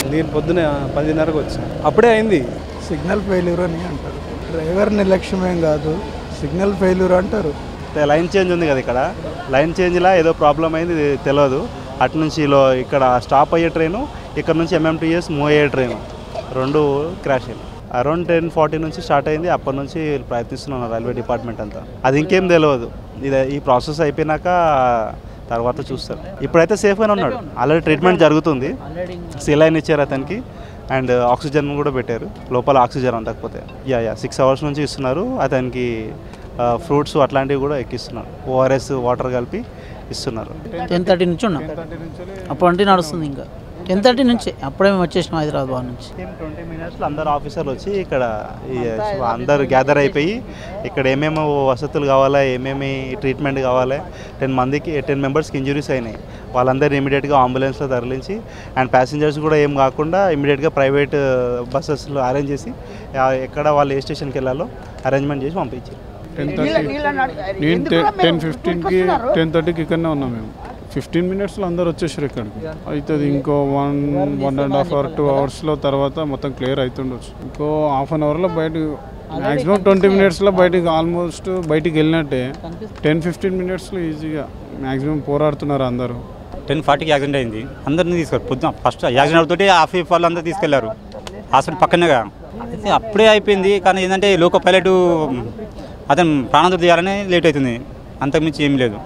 నేను పొద్దున పదిన్నరకు వచ్చాను అప్పుడే అయింది సిగ్నల్ ఫెయిల్యూర్ అని అంటారు డ్రైవర్ నిర్లక్ష్యమేం కాదు సిగ్నల్ ఫెయిల్యూర్ అంటారు అయితే లైన్ చేంజ్ ఉంది కదా ఇక్కడ లైన్ చేంజ్లా ఏదో ప్రాబ్లం అయింది ఇది తెలియదు అటు నుంచి లో ఇక్కడ స్టాప్ అయ్యే ట్రైను ఇక్కడ నుంచి ఎంఎంటీఎస్ మూవ్ అయ్యే ట్రైను రెండు క్రాష్ అయ్యాయి అరౌండ్ టెన్ ఫార్టీ నుంచి స్టార్ట్ అయింది అప్పటి నుంచి ప్రయత్నిస్తున్నాను రైల్వే డిపార్ట్మెంట్ అంతా అది ఇంకేం తెలియదు ఇది ఈ ప్రాసెస్ అయిపోయినాక తర్వాత చూస్తారు ఇప్పుడైతే సేఫ్గానే ఉన్నాడు ఆల్రెడీ ట్రీట్మెంట్ జరుగుతుంది సిలైన్ ఇచ్చారు అతనికి అండ్ ఆక్సిజన్ కూడా పెట్టారు లోపల ఆక్సిజన్ అందకపోతే యా యా సిక్స్ అవర్స్ నుంచి ఇస్తున్నారు అతనికి ఫ్రూట్స్ అట్లాంటివి కూడా ఎక్కిస్తున్నారు ఓఆర్ఎస్ వాటర్ కలిపి ఇస్తున్నారు టెన్ థర్టీ నుంచి ఉన్నాం అప్పటి నుండి నడుస్తుంది ఇంకా టెన్ థర్టీ నుంచి అప్పుడే మేము వచ్చేసినాం హైదరాబాద్ నుంచి ట్వంటీ మినిట్స్లో అందరు ఆఫీసర్లు వచ్చి ఇక్కడ ఈ అందరు గ్యాదర్ అయిపోయి ఇక్కడ ఏమేమి వసతులు కావాలా ఏమేమి ట్రీట్మెంట్ కావాలి టెన్ మందికి టెన్ మెంబర్స్కి ఇంజురీస్ అయినాయి వాళ్ళందరినీ ఇమీడియట్గా అంబులెన్స్లో తరలించి అండ్ ప్యాసింజర్స్ కూడా ఏం కాకుండా ఇమీడియట్గా ప్రైవేట్ బస్సెస్లో అరేంజ్ చేసి ఆ, ఎక్కడ వాళ్ళు ఏ స్టేషన్కి వెళ్ళాలో అరేంజ్మెంట్ చేసి పంపించారు టెన్ థర్టీ నేను టెన్ ఫిఫ్టీన్కి టెన్ థర్టీకి ఇక్కడనే ఉన్నాం మేము ఫిఫ్టీన్ మినిట్స్లో అందరు వచ్చేసారు ఇక్కడికి అవుతుంది ఇంకో one one and half hour two అవర్స్లో తర్వాత మొత్తం క్లియర్ అవుతుండొచ్చు ఇంకో హాఫ్ అన్ అవర్లో బయట మ్యాక్సిమం ట్వంటీ మినిట్స్లో బయటికి ఆల్మోస్ట్ బయటికి వెళ్ళినట్టే టెన్ ఫిఫ్టీన్ మినిట్స్లో ఈజీగా మ్యాక్సిమం పోరాడుతున్నారు అందరూ టెన్ ఫార్టీకి యాక్సిడెంట్ అయింది అందరిని తీసుకెళ్ళి పొద్దున ఫస్ట్ యాక్సిడెంట్ అవుతుంటే హాఫ్ వాళ్ళు అందరూ తీసుకెళ్లారు హాస్పిటల్ పక్కనేగా అయితే అప్పుడే అయిపోయింది కానీ ఏంటంటే లోకో పైలట్ అతను ప్రాణాంతం చేయాలని లేట్ అవుతుంది అంతకుమించి ఏమీ లేదు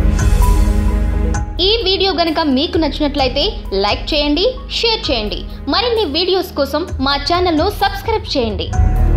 ఈ వీడియో గనక మీకు నచ్చినట్లయితే లైక్ చేయండి షేర్ చేయండి మరిన్ని వీడియోస్ కోసం మా ఛానల్ను సబ్స్క్రైబ్ చేయండి